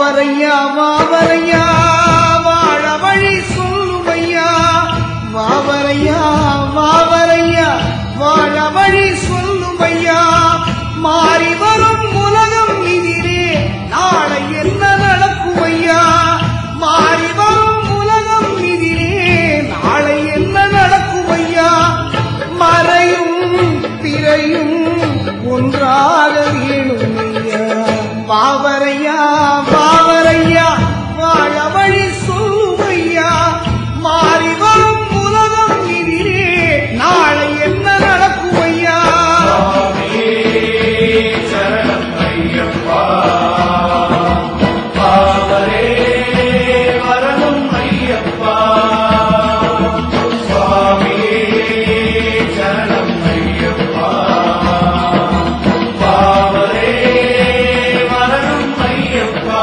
வாவரையா வாவரையா வாழ வழி சொல்லுமையா வாவரையா வாவரையா வாழ வழி சொல்லுமையா மாறி வரும் உலகம் இதிலே நாளை என்ன நடக்குமையா மாறி வரும் உலகம் இதிலே நாளை என்ன நடக்குமையா மறையும் பிறையும் ஒன்றாக வேணுமையா பாவரையா பாவரையா வாழ வழி சொல்லுமையா மாறி வரும் உலகம் இதிலே நாளை என்ன நடக்குமையா சரணம் ஐயப்பா பாவரே வரணும் ஐயப்பா சுவாமியே சரணம் ஐயப்பா பாவரே வரணும் ஐயப்பா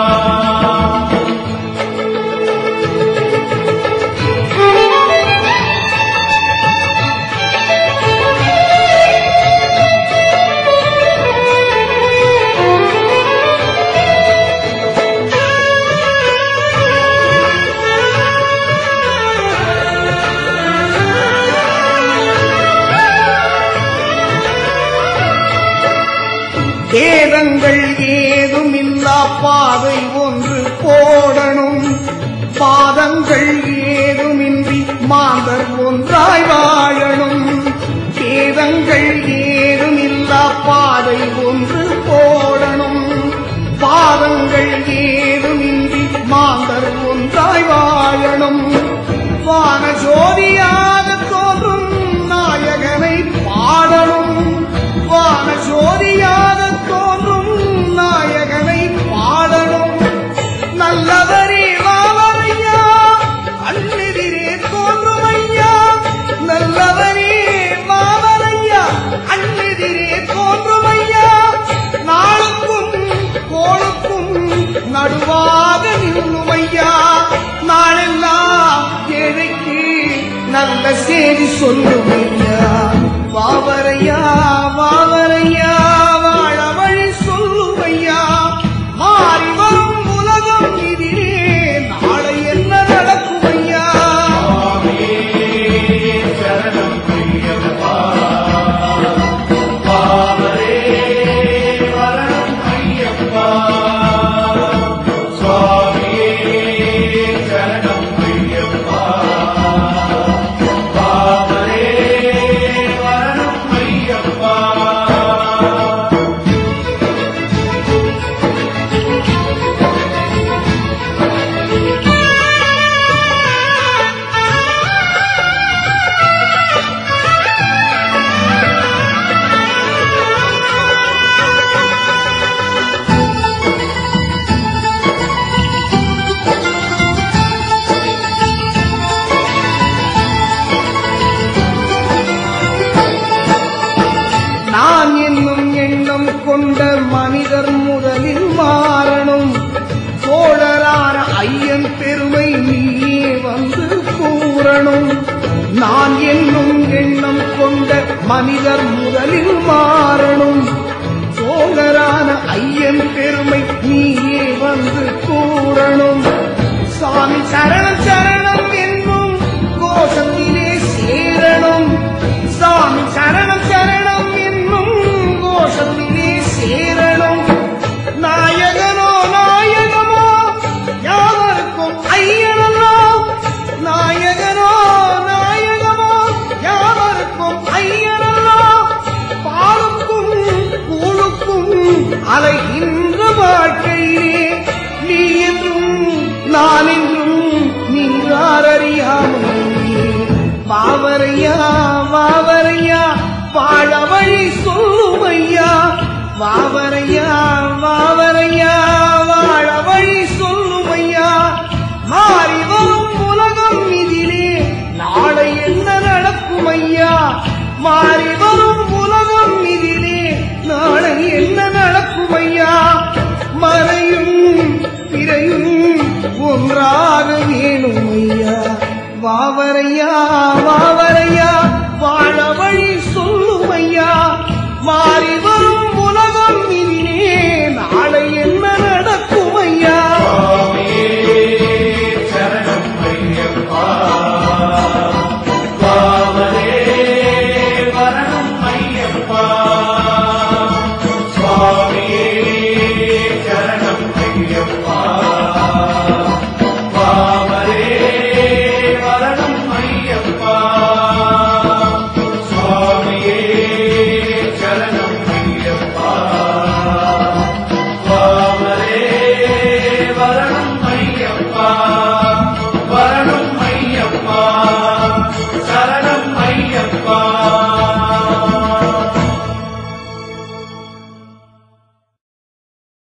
வேதங்கள் ஏதும் இல்லா பாதை ஒன்று போடணும் பாதங்கள் ஏதுமின்றி மாந்தர் ஒன்றாய் வாழணும் வேதங்கள் ஏதும் இல்லா பாதை ஒன்று போடணும் பாதங்கள் ஏதுமின்றி மாந்தர் ஒன்றாய் வாழணும் வான ஜோதியாக தோன்றும் நாயகனை பாடணும் வான ஜோதியாக தோன்றும் நாயகனை பாடணும் நல்லவரே வாவரையா அண்ணெதிரே தோன்றும் ஐயா நல்லவரே வாவரையா அண்ணெதிரே தோன்றும் ஐயா நாளுக்கும் கோளுக்கும் நடுவாக நின்னும் ஐயா நாளெல்லாம் ஏழைக்கு நல்ல செய்தி சொல்லும் ஐயா வாவரையா வாவரையா வாழ வழி சொல்லும் ஐயா மாறி வரும் உலகம் இதிலே நாளை என்ன நடக்கும் ஐயா சரணம் ஐயப்பா பாவரே வரணும் ஐயப்பா சுவாமியே சரணம் ஐயப்பா பாவரே வரணும் ஐயப்பா நான் என்னும் எண்ணம் கொண்ட மனிதர் முதலில் மாறணும் தோழரான ஐயன் பெருமை நீயே வந்து கூறணும் நான் என்னும் எண்ணம் கொண்ட மனிதர் முதலில் மாறணும் தோழரான ஐயன் பெருமை நீயே வந்து கூறணும் சாமி சரணம் சரணம் என்னும் கோஷத்திலே சேரணும் சாமி சரணம் சரணம் என்னும் கோஷத்திலே சேரணும் நாயகனோ நாயகமோ யாவருக்கும் ஐயனோ நாயகனோ நாயகமோ யாவருக்கும் ஐயனோ பாலுக்கும் கூழுக்கும் அலைகின்ற வாழ்க்கையிலே நீ என்றும் நான் என்றும் நின்றாரறியாமல் வாவரையா வாவரையா வாழ வழி சொல்லுமையா வாவரையா வாவரையா வாழ வழி சொல்லுமையா மாறி வரும் உலகம் இதிலே நாளை என்ன நடக்கும் ஐயா மாறி வரும் உலகம் இதிலே நாளை என்ன நடக்கும் ஐயா மறையும் பிறையும் ஒன்றாக வேணும் ஐயா வாவரையா வாவரையா வாழ வழி சொல்லும் ஐயா மாறி வரும் உலகம் இனியே நாளை என்ன நடக்கும் ஐயா சரணம்